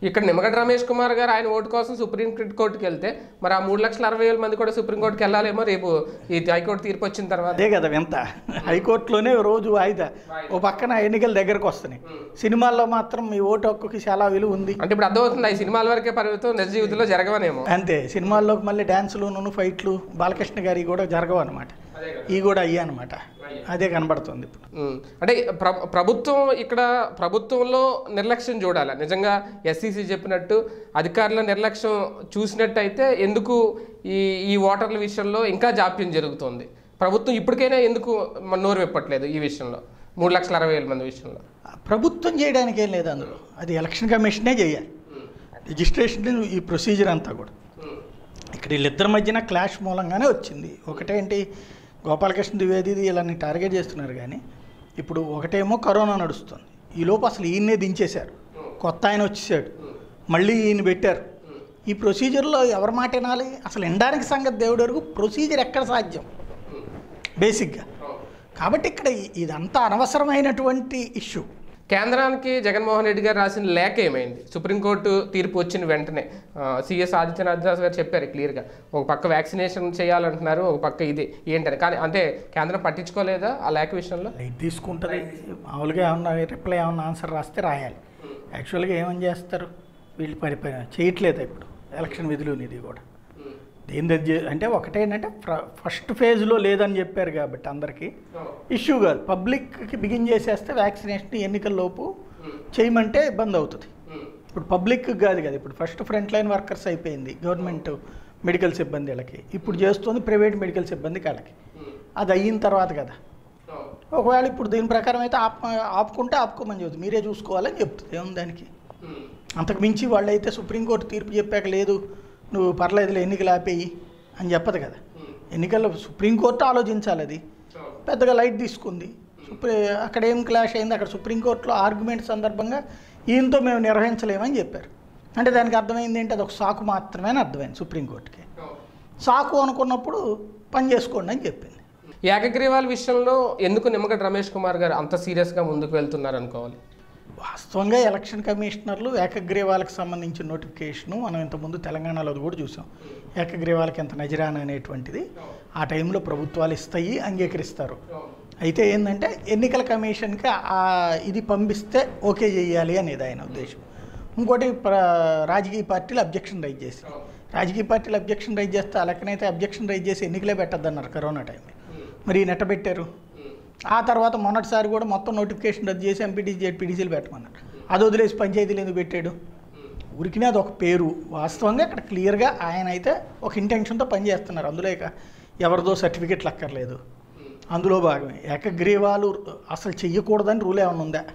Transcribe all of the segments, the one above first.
ఇక్కడ నిమ్మగడ్డ రమేష్ కుమార్ గారు ఆయన ఓటు కోసం సుప్రీం కోర్టుకి వెళ్తే మరి ఆ మూడు లక్షల అరవై వేల మంది కూడా సుప్రీం కోర్టుకి వెళ్ళాలేమో రేపు ఈ హైకోర్టు తీర్పు వచ్చిన తర్వాత అదే కదా వింత హైకోర్టులోనే రోజు వాయిదా ఓ పక్కన ఎన్నికల దగ్గరకు వస్తున్నాయి సినిమాల్లో మాత్రం మీ ఓటు హక్కుకి చాలా విలువ ఉంది అంటే ఇప్పుడు అర్థమవుతుంది ఈ సినిమాల వరకే పరిమితం నిజ జీవితంలో జరగవనేమో అంతే సినిమాల్లోకి మళ్ళీ డ్యాన్సులు ఫైట్లు బాలకృష్ణ గారి కూడా జరగవు అనమాట ఇవి కూడా అయ్యా అనమాట అదే కనబడుతుంది ఇప్పుడు ఉమ్. అంటే ప్ర ప్రభుత్వం ఇక్కడ ప్రభుత్వంలో నిర్లక్ష్యం చూడాలి నిజంగా ఎస్సీసీ చెప్పినట్టు అధికారుల నిర్లక్ష్యం చూసినట్టయితే ఎందుకు ఈ ఈ ఓటర్ల విషయంలో ఇంకా జాప్యం జరుగుతుంది ప్రభుత్వం ఇప్పటికైనా ఎందుకు మన నోరు విప్పట్లేదు ఈ విషయంలో మూడు లక్షల అరవై వేల మంది విషయంలో ప్రభుత్వం చేయడానికి ఏం లేదు అందులో అది ఎలక్షన్ కమిషనే చేయాలి రిజిస్ట్రేషన్ ఈ ప్రొసీజర్ అంతా కూడా ఇక్కడ వీళ్ళిద్దరి మధ్యన క్లాష్ మూలంగానే వచ్చింది ఒకటేంటి గోపాలకృష్ణ ద్వివేది వీళ్ళని టార్గెట్ చేస్తున్నారు కానీ ఇప్పుడు ఒకటేమో కరోనా నడుస్తుంది ఈ లోపు అసలు ఈయన్నే దించేశారు కొత్త ఆయన వచ్చేసాడు మళ్ళీ ఈయన పెట్టారు ఈ ప్రొసీజర్లో ఎవరి మాట వినాలి అసలు ఎండానికి సంగతి దేవుడు వరకు ప్రొసీజర్ ఎక్కడ సాధ్యం బేసిక్గా కాబట్టి ఇక్కడ ఇ- ఇదంతా అనవసరమైనటువంటి ఇష్యూ కేంద్రానికి జగన్మోహన్ రెడ్డి గారు రాసిన లేఖ ఏమైంది సుప్రీంకోర్టు తీర్పు వచ్చిన వెంటనే సిఎస్ ఆదిత్యనాథ్ దాస్ గారు చెప్పారు క్లియర్గా ఒక పక్క వ్యాక్సినేషన్ చేయాలంటున్నారు ఒక పక్క ఇది ఏంటని కానీ అంటే కేంద్రం పట్టించుకోలేదా ఆ లేఖ విషయంలో లైట్ తీసుకుంటుంది మామూలుగా ఏమన్నా రిప్లై ఏమన్నా ఆన్సర్ రాస్తే రాయాలి యాక్చువల్గా ఏమని చేస్తారు వీళ్ళు పని పని చేయట్లేదు ఇప్పుడు ఎలక్షన్ విధులు ఇది కూడా దేని దగ్గర చే- అంటే ఒకటేంటంటే ఫ- ఫస్ట్ ఫేజ్లో లేదని చెప్పారు కాబట్టి అందరికీ ఇష్యూ కాదు పబ్లిక్కి బిగిన్ చేసేస్తే వ్యాక్సినేషన్ ఎన్నికల లోపు చేయమంటే ఇబ్బంది అవుతుంది ఇప్పుడు పబ్లిక్ కాదు కదా ఇప్పుడు ఫస్ట్ ఫ్రంట్ లైన్ వర్కర్స్ అయిపోయింది గవర్నమెంట్ మెడికల్ సిబ్బంది వాళ్ళకి ఇప్పుడు చేస్తుంది ప్రైవేట్ మెడికల్ సిబ్బందికి వాళ్ళకి అది అయిన తర్వాత కదా ఒకవేళ ఇప్పుడు దీని ప్రకారం అయితే ఆప్ ఆపుకుంటే ఆపుకోమని చెబుతుంది మీరే చూసుకోవాలని చెప్తుంది ఏముంది దానికి అంతకు మించి వాళ్ళైతే సుప్రీంకోర్టు తీర్పు చెప్పాక లేదు నువ్వు పర్లేదులే ఎన్నికలు ఆపేయి అని చెప్పదు కదా ఎన్నికల్లో సుప్రీంకోర్టు ఆలోచించాలి అది పెద్దగా లైట్ తీసుకుంది సుప్రీ అక్కడ ఏం క్లాష్ అయింది అక్కడ సుప్రీంకోర్టులో ఆర్గ్యుమెంట్ సందర్భంగా ఈయనతో మేము నిర్వహించలేమని చెప్పారు అంటే దానికి అర్థమైంది ఏంటి అది ఒక సాకు మాత్రమే అని అర్థమైంది సుప్రీంకోర్టుకి సాకు అనుకున్నప్పుడు పని చేసుకోండి అని చెప్పింది ఏకగ్రీవాల విషయంలో ఎందుకు నిమ్మగడ్డ రమేష్ కుమార్ గారు అంత సీరియస్గా ముందుకు వెళ్తున్నారు అనుకోవాలి వాస్తవంగా ఎలక్షన్ కమిషనర్లు ఏకగ్రీవాలకు సంబంధించిన నోటిఫికేషను మనం ఇంతకుముందు తెలంగాణలో అది కూడా చూసాం ఏకగ్రీవాలకి ఎంత నజరాన అనేటువంటిది ఆ టైంలో ప్రభుత్వాలు ఇస్తాయి అంగీకరిస్తారు అయితే ఏంటంటే ఎన్నికల కమిషన్కి ఆ ఇది పంపిస్తే ఓకే చేయాలి అనేది ఆయన ఉద్దేశం ఇంకోటి ప్ర రాజకీయ పార్టీలు అబ్జెక్షన్ రైజ్ చేసి రాజకీయ పార్టీలు అబ్జెక్షన్ రైజ్ చేస్తే ఆ లెక్కనైతే అబ్జెక్షన్ రైజ్ చేసి ఎన్నికలే పెట్టద్దన్నారు కరోనా టైంలో మరి ఈ నెట్ట పెట్టారు ఆ తర్వాత మొన్నటిసారి కూడా మొత్తం నోటిఫికేషన్ రద్దు చేసి ఎంపీటీసీ జెడ్పీటీసీలు పెట్టమన్నారు అది వదిలేసి పంచాయతీలు ఎందుకు పెట్టాడు ఊరికినే అది ఒక పేరు వాస్తవంగా ఇక్కడ క్లియర్గా ఆయన అయితే ఒక ఇంటెన్షన్తో పనిచేస్తున్నారు అందులో ఇక ఎవరిదో సర్టిఫికెట్లు అక్కర్లేదు అందులో భాగమే ఏకగ్రీవాలు అసలు చెయ్యకూడదని రూల్ ఏమైనా ఉందా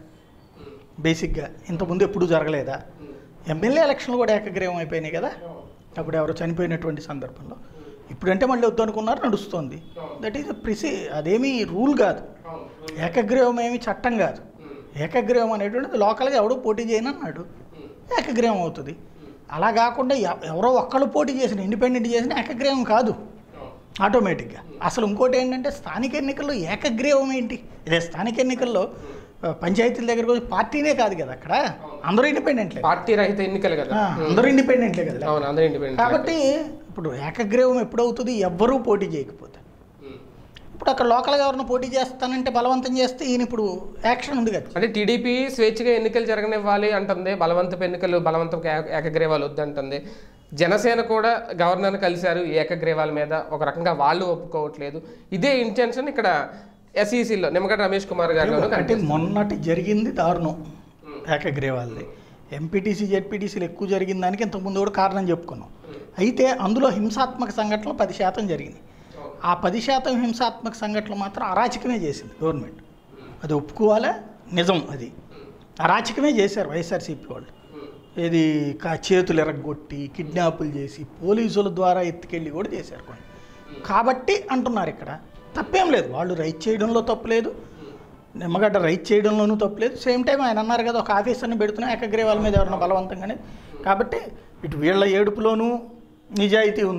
బేసిక్గా ఇంతకుముందు ఎప్పుడు జరగలేదా ఎమ్మెల్యే ఎలక్షన్లు కూడా ఏకగ్రీవం అయిపోయినాయి కదా అప్పుడు ఎవరో చనిపోయినటువంటి సందర్భంలో ఇప్పుడంటే మళ్ళీ వద్దనుకున్నారు నడుస్తుంది దట్ ఈస్ ప్రిసి అదేమీ రూల్ కాదు ఏకగ్రీవం ఏమి చట్టం కాదు ఏకగ్రీవం అనేటువంటిది లోకల్గా ఎవడో పోటీ చేయను అన్నాడు ఏకగ్రీవం అవుతుంది అలా కాకుండా ఎవ- ఎవరో ఒక్కళ్ళు పోటీ చేసిన ఇండిపెండెంట్ చేసిన ఏకగ్రీవం కాదు ఆటోమేటిక్గా అసలు ఇంకోటి ఏంటంటే స్థానిక ఎన్నికల్లో ఏకగ్రీవం ఏంటి ఇదే స్థానిక ఎన్నికల్లో ఆ, పంచాయతీల దగ్గరకు వచ్చి పార్టీనే కాదు కదా అక్కడ అందరూ ఇండిపెండెంట్లే పార్టీ రహిత ఎన్నికలు కదా ఆ, అందరూ ఇండిపెండెంట్లే కదా అవును అందరూ ఇండిపెండెంట్ కాబట్టి ఇప్పుడు ఏకగ్రీవం ఎప్పుడవుతుంది ఎవ్వరూ పోటీ చేయకపోతే ఇప్పుడు అక్కడ లోకల్గా ఎవరైనా పోటీ చేస్తానంటే బలవంతం చేస్తే ఈయన ఇప్పుడు యాక్షన్ ఉంది కదా అంటే టీడీపీ స్వేచ్ఛగా ఎన్నికలు జరగనివ్వాలి అంటుంది బలవంతపు ఎన్నికలు బలవంతపు ఏక- ఏకగ్రీవాలు వద్దంటుంది జనసేన కూడా గవర్నర్ కలిశారు ఈ ఏకగ్రీవాల మీద ఒక రకంగా వాళ్ళు ఒప్పుకోవట్లేదు ఇదే ఇంటెన్షన్ ఇక్కడ ఎస్ఈసీలో నిమ్మగడ్డ రమేష్ కుమార్ గారిలో అంటే మొన్నటి జరిగింది దారుణం ఏకగ్రీవాల్ది ఎంపీటీసీ జెడ్పీటీసీలు ఎక్కువ జరిగిన దానికి ఇంతకుముందు కూడా కారణం చెప్పుకున్నాం అయితే అందులో హింసాత్మక సంఘటనలు పది శాతం జరిగినాయి ఆ పది శాతం హింసాత్మక సంఘటనలు మాత్రం అరాచకమే చేసింది గవర్నమెంట్ అది ఒప్పుకోవాలా నిజం అది అరాచకమే చేశారు వైఎస్ఆర్సీపీ వాళ్ళు ఇది కా చేతులు ఎరగొట్టి కిడ్నాపులు చేసి పోలీసుల ద్వారా ఎత్తుకెళ్ళి కూడా చేశారు కొన్ని కాబట్టి అంటున్నారు ఇక్కడ తప్పేం లేదు వాళ్ళు రైట్ చేయడంలో తప్పులేదు నిమ్మగడ్డ రైట్ చేయడంలోనూ తప్పులేదు సేమ్ టైం ఆయన అన్నారు కదా ఒక ఆఫీసర్ని పెడుతున్నా ఏకగ్రీవాల మీద ఎవరైనా బలవంతంగానే కాబట్టి ఇటు వీళ్ళ ఏడుపులోనూ నిజాయితీ ఉంది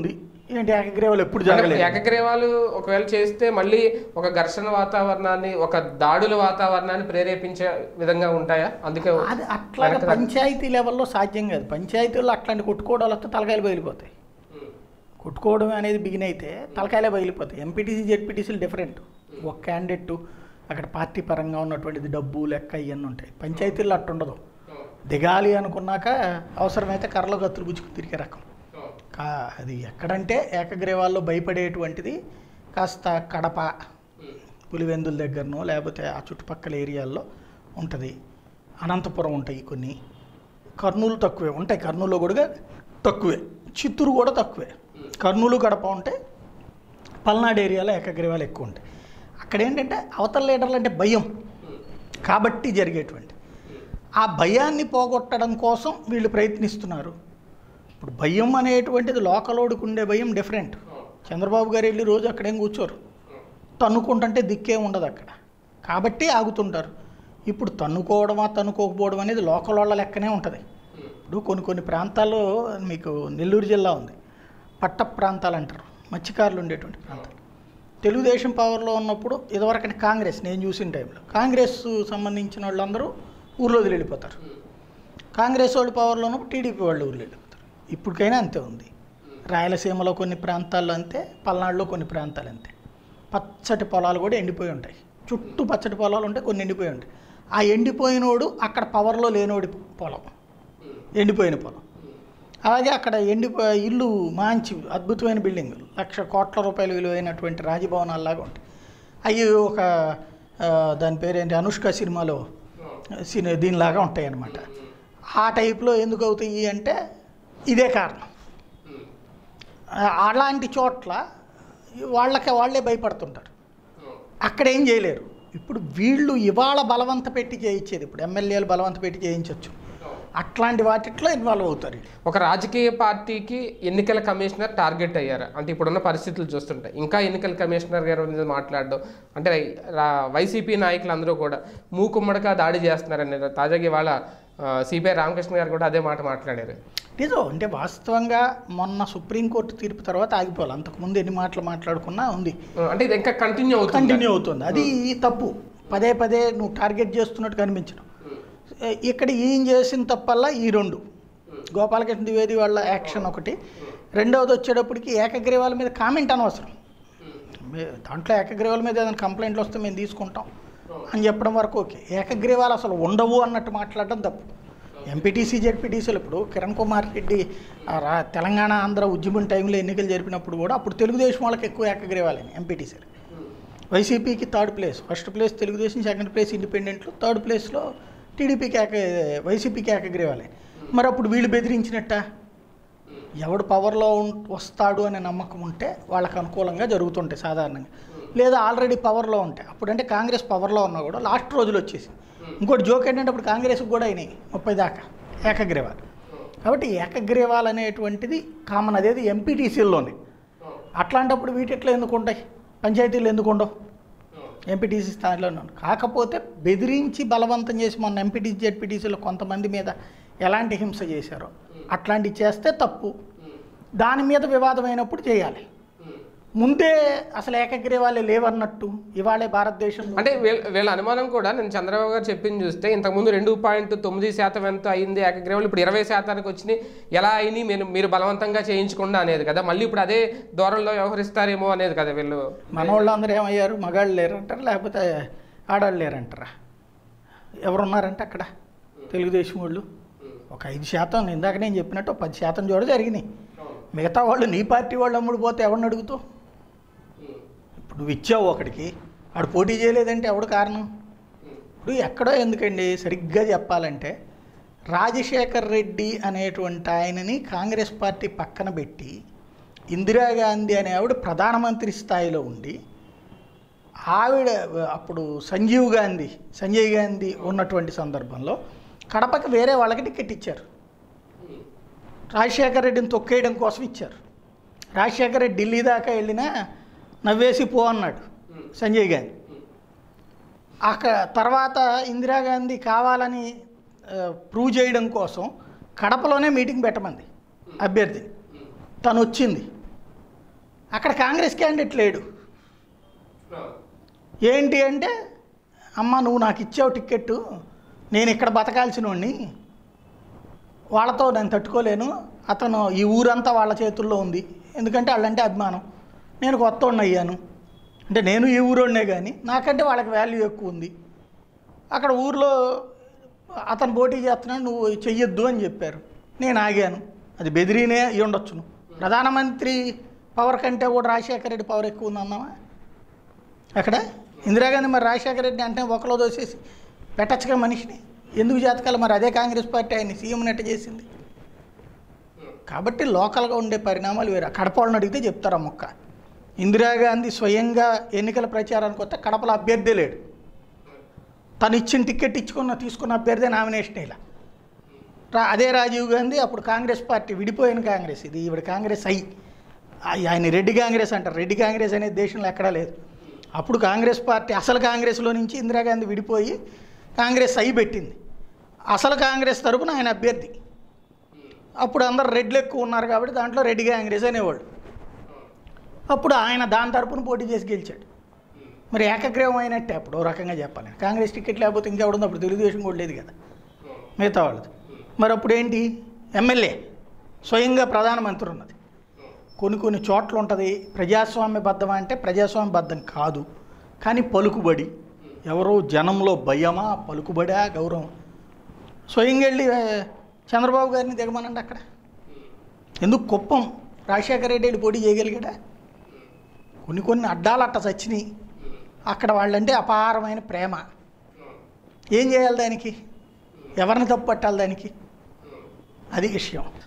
ఏంటి ఏకగ్రీవాలు ఎప్పుడు జరగలేదు ఏకగ్రీవాలు ఒకవేళ చేస్తే మళ్ళీ ఒక ఘర్షణ వాతావరణాన్ని ఒక దాడుల వాతావరణాన్ని ప్రేరేపించే విధంగా ఉంటాయా అందుకే అది అట్లాగే పంచాయతీ లెవెల్లో సాధ్యం కాదు పంచాయతీల్లో అట్లాంటి కొట్టుకోవడాలు వస్తే తలకాయలు బయలిపోతాయి కొట్టుకోవడం అనేది బిగిన్ అయితే తలకాయలే బయలిపోతాయి ఎంపీటీసీ జెడ్పీటీసీలు డిఫరెంట్ ఒక క్యాండిడేట్ అక్కడ పార్టీ పరంగా ఉన్నటువంటిది డబ్బు లెక్క ఇవన్నీ ఉంటాయి పంచాయతీల్లో అట్టుండదు దిగాలి అనుకున్నాక అవసరమైతే కర్రలో గత్తులు గుచ్చుకు తిరిగే రకం కా అది ఎక్కడంటే ఏకగ్రీవాల్లో భయపడేటువంటిది కాస్త కడప పులివెందుల దగ్గరనో లేకపోతే ఆ చుట్టుపక్కల ఏరియాల్లో ఉంటుంది అనంతపురం ఉంటాయి కొన్ని కర్నూలు తక్కువే ఉంటాయి కర్నూలులో కూడా తక్కువే చిత్తూరు కూడా తక్కువే కర్నూలు గడప ఉంటే పల్నాడు ఏరియాలో ఏకగ్రీవాలు ఎక్కువ ఉంటాయి అక్కడ ఏంటంటే అవతల లీడర్లు అంటే భయం కాబట్టి జరిగేటువంటి ఆ భయాన్ని పోగొట్టడం కోసం వీళ్ళు ప్రయత్నిస్తున్నారు ఇప్పుడు భయం అనేటువంటిది లోకలోడికి ఉండే భయం డిఫరెంట్ చంద్రబాబు గారు వెళ్ళి రోజు అక్కడేం కూర్చోరు తన్నుకుంటుంటే దిక్కే ఉండదు అక్కడ కాబట్టి ఆగుతుంటారు ఇప్పుడు తన్నుకోవడమా తన్నుకోకపోవడం అనేది లోకల్ వాళ్ళ లెక్కనే ఉంటుంది ఇప్పుడు కొన్ని కొన్ని ప్రాంతాల్లో మీకు నెల్లూరు జిల్లా ఉంది పట్ట ప్రాంతాలు అంటారు మత్స్యకారులు ఉండేటువంటి ప్రాంతాలు తెలుగుదేశం పవర్లో ఉన్నప్పుడు ఇదివరకటి కాంగ్రెస్ నేను చూసిన టైంలో కాంగ్రెస్ సంబంధించిన వాళ్ళందరూ ఊర్లో వదిలి వెళ్ళిపోతారు కాంగ్రెస్ వాళ్ళు పవర్లో ఉన్నప్పుడు టీడీపీ వాళ్ళు ఊర్లో వెళ్ళిపోతారు ఇప్పటికైనా అంతే ఉంది రాయలసీమలో కొన్ని ప్రాంతాల్లో అంతే పల్నాడులో కొన్ని ప్రాంతాలు అంతే పచ్చటి పొలాలు కూడా ఎండిపోయి ఉంటాయి చుట్టూ పచ్చటి పొలాలు ఉంటాయి కొన్ని ఎండిపోయి ఉంటాయి ఆ ఎండిపోయినోడు అక్కడ పవర్లో లేనోడి పొలం ఎండిపోయిన పొలం అలాగే అక్కడ ఎండిపో ఇల్లు మంచి అద్భుతమైన బిల్డింగ్ లక్ష కోట్ల రూపాయలు విలువైనటువంటి రాజభవనాల్లాగా ఉంటాయి అవి ఒక ఆ, దాని పేరేంటి అనుష్క సినిమాలో సిని దీనిలాగా ఉంటాయి అన్నమాట ఆ టైప్లో ఎందుకు అవుతాయి అంటే ఇదే కారణం ఆ, అలాంటి చోట్ల వాళ్ళకి వాళ్ళే భయపడుతుంటారు అక్కడ ఏం చేయలేరు ఇప్పుడు వీళ్ళు ఇవాళ బలవంత పెట్టి చేయించేది ఇప్పుడు ఎమ్మెల్యేలు బలవంత పెట్టి చేయించవచ్చు అట్లాంటి వాటిట్లో ఇన్వాల్వ్ అవుతారు వీళ్ళు. ఒక రాజకీయ పార్టీకి ఎన్నికల కమిషనర్ టార్గెట్ అయ్యారు అంటే ఇప్పుడున్న పరిస్థితులు చూస్తుంటే ఇంకా ఎన్నికల కమిషనర్ గారు మీద మాట్లాడడం అంటే రా- వైసీపీ నాయకులు అందరూ కూడా మూకుమ్మడిగా దాడి చేస్తున్నారని తాజాగా ఇవాళ సిపిఐ రామకృష్ణ గారు కూడా అదే మాట మాట్లాడారు నిజం అంటే వాస్తవంగా మొన్న సుప్రీంకోర్టు తీర్పు తర్వాత ఆగిపోవాలి అంతకుముందు ఎన్ని మాటలు మాట్లాడుకున్నా ఉంది అంటే ఇది ఇంకా కంటిన్యూ అవుతుంది కంటిన్యూ అవుతుంది అది తప్పు పదే పదే నువ్వు టార్గెట్ చేస్తున్నట్టు కనిపించడం ఏ- ఇక్కడ ఏం చేసిన తప్పల్లా ఈ రెండు గోపాలకృష్ణ ద్వివేది వాళ్ళ యాక్షన్ ఒకటి రెండవది వచ్చేటప్పటికి ఏకగ్రీవాల మీద కామెంట్ అనవసరం మే- దాంట్లో ఏకగ్రీవాల మీద ఏదైనా కంప్లైంట్లు వస్తే మేము తీసుకుంటాం అని చెప్పడం వరకు ఓకే ఏకగ్రీవాలు అసలు ఉండవు అన్నట్టు మాట్లాడడం తప్పు ఎంపీటీసీ జెడ్పీటీసీలు ఇప్పుడు కిరణ్ కుమార్ రెడ్డి ఆ రా- తెలంగాణ ఆంధ్ర ఉద్యమం టైంలో ఎన్నికలు జరిపినప్పుడు కూడా అప్పుడు తెలుగుదేశం వాళ్ళకి ఎక్కువ ఏకగ్రీవాలని ఎంపీటీసీలు వైసీపీకి third place first place Telugu Desam second place ఇండిపెండెంట్లు థర్డ్ ప్లేస్లో టీడీపీకి ఏక వైసీపీకి ఏకగ్రీవాలి మరి అప్పుడు వీళ్ళు బెదిరించినట్ట ఎవడు పవర్లో ఉం- వస్తాడు అనే నమ్మకం ఉంటే వాళ్ళకి అనుకూలంగా జరుగుతుంటాయి సాధారణంగా లేదా ఆల్రెడీ పవర్లో ఉంటే అప్పుడంటే కాంగ్రెస్ పవర్లో ఉన్నా కూడా లాస్ట్ రోజులు వచ్చేసి ఇంకోటి జోక్ ఏంటంటే అప్పుడు కాంగ్రెస్కి కూడా అయినాయి ముప్పై దాకా ఏకగ్రీవాలు కాబట్టి ఏకగ్రీవాలు అనేటువంటిది కామన్ అదేది ఎంపీటీసీల్లోనే అట్లాంటప్పుడు వీటిట్లో ఎందుకు ఉంటాయి పంచాయతీలు ఎందుకు ఉండవు ఎంపీటీసీ స్థాయిలోనే ఉన్నాయి. కాకపోతే బెదిరించి బలవంతం చేసి మొన్న ఎంపీటీసీ జెడ్పీటీసీలో కొంతమంది మీద ఎలాంటి హింస చేశారో అట్లాంటివి చేస్తే తప్పు దాని మీద వివాదమైనప్పుడు చేయాలి ముందే అసలు ఏకగ్రీవాలే లేవన్నట్టు ఇవాళే భారతదేశంలో అంటే వీళ్ళ వీళ్ళ అనుమానం కూడా నేను చంద్రబాబు గారు చెప్పింది చూస్తే ఇంతకుముందు రెండు పాయింట్ తొమ్మిది శాతం ఎంత అయింది ఏకగ్రీవాలు ఇప్పుడు ఇరవై శాతానికి వచ్చినాయి ఎలా అయినాయి మీరు మీరు బలవంతంగా చేయించకుండా అనేది కదా మళ్ళీ ఇప్పుడు అదే దూరంలో వ్యవహరిస్తారేమో అనేది కదా వీళ్ళు మన వాళ్ళందరూ ఏమయ్యారు మగాళ్ళు లేరంటారా లేకపోతే ఆడాళ్ళు లేరంటారా ఎవరున్నారంటే అక్కడ తెలుగుదేశం వాళ్ళు ఒక ఐదు శాతం ఇందాక నేను చెప్పినట్టు ఒక పది శాతం జోడ జరిగినాయి మిగతా వాళ్ళు నీ పార్టీ వాళ్ళు అమ్ముడు పోతే ఎవరిని అడుగుతావు ఇప్పుడు నువ్వు ఇచ్చావు ఒకడికి ఆడు పోటీ చేయలేదంటే ఎవడు కారణం ఇప్పుడు ఎక్కడో ఎందుకండి సరిగ్గా చెప్పాలంటే రాజశేఖర్ రెడ్డి అనేటువంటి ఆయనని కాంగ్రెస్ పార్టీ పక్కన పెట్టి ఇందిరాగాంధీ అనే ఆవిడ ప్రధానమంత్రి స్థాయిలో ఉండి ఆవిడ అప్పుడు సంజీవ్ గాంధీ సంజయ్ గాంధీ ఉన్నటువంటి సందర్భంలో కడపకి వేరే వాళ్ళకి టికెట్ ఇచ్చారు రాజశేఖర రెడ్డిని తొక్కేయడం కోసం ఇచ్చారు రాజశేఖర రెడ్డి ఢిల్లీ దాకా వెళ్ళినా నవ్వేసి పో అన్నాడు సంజయ్ గాంధీ అక్కడ తర్వాత ఇందిరాగాంధీ కావాలని ప్రూవ్ చేయడం కోసం కడపలోనే మీటింగ్ పెట్టమంది అభ్యర్థి తను వచ్చింది అక్కడ కాంగ్రెస్ క్యాండిడేట్ లేడు ఏంటి అంటే అమ్మ నువ్వు నాకు ఇచ్చావు టిక్కెట్టు నేను ఇక్కడ బతకాల్సిన వాడిని వాళ్ళతో నేను తట్టుకోలేను అతను ఈ ఊరంతా వాళ్ళ చేతుల్లో ఉంది ఎందుకంటే వాళ్ళంటే అభిమానం నేను కొత్త వాడిని అయ్యాను అంటే నేను ఈ ఊరోడినే కానీ నాకంటే వాళ్ళకి వాల్యూ ఎక్కువ ఉంది అక్కడ ఊర్లో అతను పోటీ చేస్తున్నాడు నువ్వు చెయ్యొద్దు అని చెప్పారు నేను ఆగాను అది బెదిరినే అయి ఉండొచ్చును ప్రధానమంత్రి పవర్ కంటే కూడా రాజశేఖర రెడ్డి పవర్ ఎక్కువ ఉంది అన్నావా అక్కడ ఇందిరాగాంధీ మరి రాజశేఖర రెడ్డి అంటే ఒకలో దోసేసి పెట్టచ్చుగా మనిషిని ఎందుకు జాతకాలు మరి అదే కాంగ్రెస్ పార్టీ ఆయన సీఎం నెట్ట చేసింది కాబట్టి లోకల్గా ఉండే పరిణామాలు వేరే కడప వాళ్ళని అడిగితే చెప్తారు ఆ మొక్క ఇందిరాగాంధీ స్వయంగా ఎన్నికల ప్రచారానికి వస్తే కడపలో అభ్యర్థి లేడు తను ఇచ్చిన టికెట్ ఇచ్చుకున్న తీసుకున్న అభ్యర్థి నామినేషన్ ఇలా రా అదే రాజీవ్ గాంధీ అప్పుడు కాంగ్రెస్ పార్టీ విడిపోయిన కాంగ్రెస్ ఇది ఈవిడ కాంగ్రెస్ అయ్యి ఆ- ఆయన రెడ్డి కాంగ్రెస్ అంటారు రెడ్డి కాంగ్రెస్ అనేది దేశంలో ఎక్కడా లేదు అప్పుడు కాంగ్రెస్ పార్టీ అసలు కాంగ్రెస్లో నుంచి ఇందిరాగాంధీ విడిపోయి కాంగ్రెస్ అయ్యి పెట్టింది అసలు కాంగ్రెస్ తరపున ఆయన అభ్యర్థి అప్పుడు అందరు రెడ్లు ఎక్కువ ఉన్నారు కాబట్టి దాంట్లో రెడ్డి కాంగ్రెస్ అనేవాళ్ళు అప్పుడు ఆయన దాని తరపున పోటీ చేసి గెలిచాడు మరి ఏకగ్రీవం అయినట్టే అప్పుడు ఓ రకంగా చెప్పాలి కాంగ్రెస్ టికెట్ లేకపోతే ఇంకెవడుంది అప్పుడు తెలుగుదేశం కూడా లేదు కదా మిగతా వాళ్ళది మరి అప్పుడు ఏంటి ఎమ్మెల్యే స్వయంగా ప్రధానమంత్రి ఉన్నది కొన్ని కొన్ని చోట్ల ఉంటుంది ప్రజాస్వామ్యబద్ధం అంటే ప్రజాస్వామ్యబద్ధం కాదు కానీ పలుకుబడి ఎవరో జనంలో భయమా పలుకుబడా గౌరవం స్వయంగా వెళ్ళి ఏ, చంద్రబాబు గారిని దిగమనండి అక్కడ ఎందుకు కుప్పం రాజశేఖర రెడ్డి వెళ్ళి పోటీ చేయగలిగాడా కొన్ని కొన్ని అడ్డాలు అట్ట చచ్చినాయి అక్కడ వాళ్ళంటే అపారమైన ప్రేమ ఏం చేయాలి దానికి ఎవరిని తప్పు పట్టాలి దానికి అది విషయం